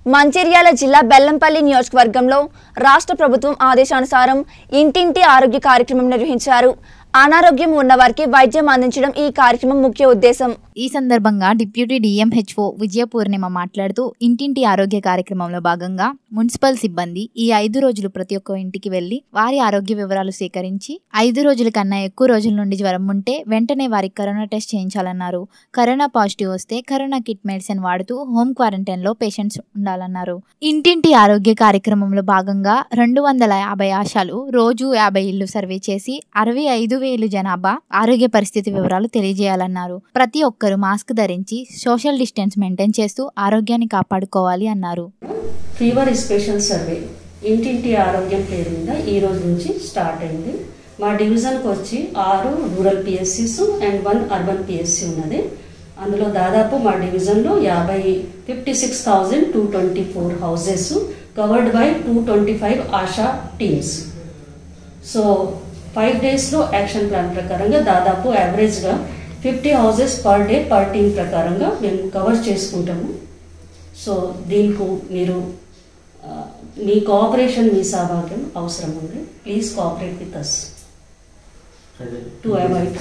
మంచిర్యాల జిల్లా బెల్లంపల్లి నియోజకవర్గంలో రాష్ట్ర ప్రభుత్వం ఆదేశానుసారం ఇంటింటి ఆరోగ్య కార్యక్రమం నిర్వహించారు అనారోగ్యం ఉన్నవారికి వైద్యం అందించడం ఈ కార్యక్రమం ముఖ్య ఉద్దేశం ఈ సందర్భంగా డిప్యూటీ డిఎంహెచ్ఓ విజయ పూర్ణిమ మాట్లాడుతూ ఇంటింటి ఆరోగ్య కార్యక్రమంలో భాగంగా మున్సిపల్ సిబ్బంది ఈ ఐదు రోజులు ప్రతి ఒక్క ఇంటికి వెళ్లి వారి ఆరోగ్య వివరాలు సేకరించి ఐదు రోజుల కన్నా ఎక్కువ రోజుల నుండి జ్వరం ఉంటే వెంటనే వారికి కరోనా టెస్ట్ చేయించాలన్నారు కరోనా పాజిటివ్ వస్తే కరోనా కిట్ మెడిసిన్ వాడుతూ హోమ్ క్వారంటైన్ లో పేషెంట్స్ ఉండాలన్నారు ఇంటింటి ఆరోగ్య కార్యక్రమంలో భాగంగా రెండు వందల యాభై ఆశాలు రోజు యాభై ఇళ్లు సర్వే చేసి అరవై ఐదు వేలు జనాభా ఆరోగ్య పరిస్థితి వివరాలు తెలియజేయాలన్నారు ప్రతి ఒక్కరూ మాస్క్ ధరించి సోషల్ డిస్టెన్స్ మెయింటైన్ చేస్తూ ఆరోగ్యాన్ని కాపాడుకోవాలి అన్నారు ఫీవర్ స్పెషల్ సర్వే ఇంటింటి ఆరోగ్యం పేరు మీద ఈ రోజు నుంచి స్టార్ట్ అయింది మా డివిజన్కి వచ్చి ఆరు రూరల్ పిఎస్సిస్ అండ్ వన్ అర్బన్ పిఎస్సి ఉన్నది అందులో దాదాపు మా డివిజన్లో యాభై fifty six thousand two twenty four houses covered by two twenty five ASHA teams so five డేస్లో యాక్షన్ ప్లాన్ ప్రకారంగా దాదాపు యావరేజ్గా fifty houses per day per team ప్రకారంగా మేము కవర్ చేసుకుంటాము సో దీనికి మీరు ఆ, మీ కోఆపరేషన్ మీ సహభాగ్యం అవసరం ఉంది please cooperate with us to avoid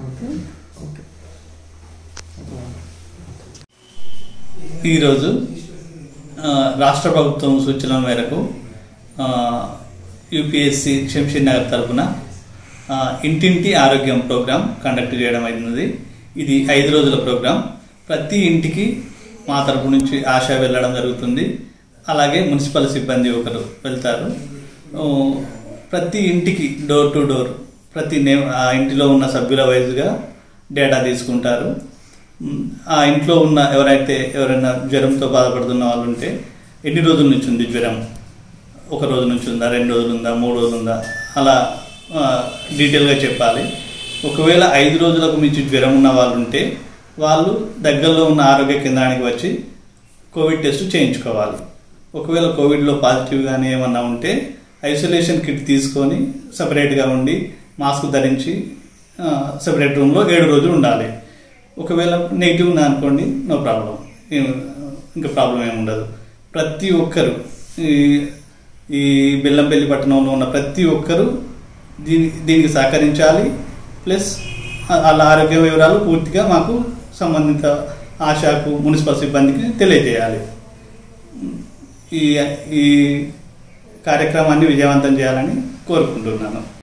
ఈరోజు ఆ, రాష్ట్ర ప్రభుత్వం సూచనల మేరకు ఆ, యూపీఎస్సి శంషీర్ నగర్ తరఫున ఆ, ఇంటింటి ఆరోగ్యం ప్రోగ్రాం కండక్ట్ చేయడం అయినది ఇది ఐదు రోజుల ప్రోగ్రాం ప్రతి ఇంటికి మా తరపు నుంచి ఆశ వెళ్ళడం జరుగుతుంది అలాగే మున్సిపల్ సిబ్బంది ఒకరు వెళ్తారు ఓ, ప్రతి ఇంటికి డోర్ టు డోర్ ప్రతి నేమ్ ఆ ఇంటిలో ఉన్న సభ్యుల వైజ్గా డేటా తీసుకుంటారు మ్, ఆ ఇంట్లో ఉన్న ఎవరైతే ఎవరైనా జ్వరంతో బాధపడుతున్న వాళ్ళు ఉంటే ఎన్ని రోజుల నుంచి ఉంది జ్వరం ఒక రోజు నుంచి ఉందా రెండు రోజులు ఉందా మూడు రోజులు ఉందా అలా ఆ, డీటెయిల్గా చెప్పాలి ఒకవేళ ఐదు రోజులకు మించి జ్వరం ఉన్న వాళ్ళు ఉంటే వాళ్ళు దగ్గరలో ఉన్న ఆరోగ్య కేంద్రానికి వచ్చి కోవిడ్ టెస్ట్ చేయించుకోవాలి ఒకవేళ కోవిడ్లో పాజిటివ్ కానీ ఏమన్నా ఉంటే ఐసోలేషన్ కిట్ తీసుకొని సపరేట్గా ఉండి మాస్క్ ధరించి సపరేట్ రూమ్లో ఏడు రోజులు ఉండాలి ఒకవేళ నెగిటివ్ ఉన్నా అనుకోండి నో ప్రాబ్లం ఇంకా ప్రాబ్లం ఏమి ఉండదు ప్రతి ఒక్కరు ఈ ఈ బెల్లంపల్లి పట్టణంలో ఉన్న ప్రతి ఒక్కరు దీని దీనికి సహకరించాలి ప్లస్ వాళ్ళ ఆరోగ్య వివరాలు పూర్తిగా మాకు సంబంధిత ఆశాకు మున్సిపల్ సిబ్బందికి తెలియజేయాలి ఈ ఈ కార్యక్రమాన్ని విజయవంతం చేయాలని కోరుకుంటున్నాను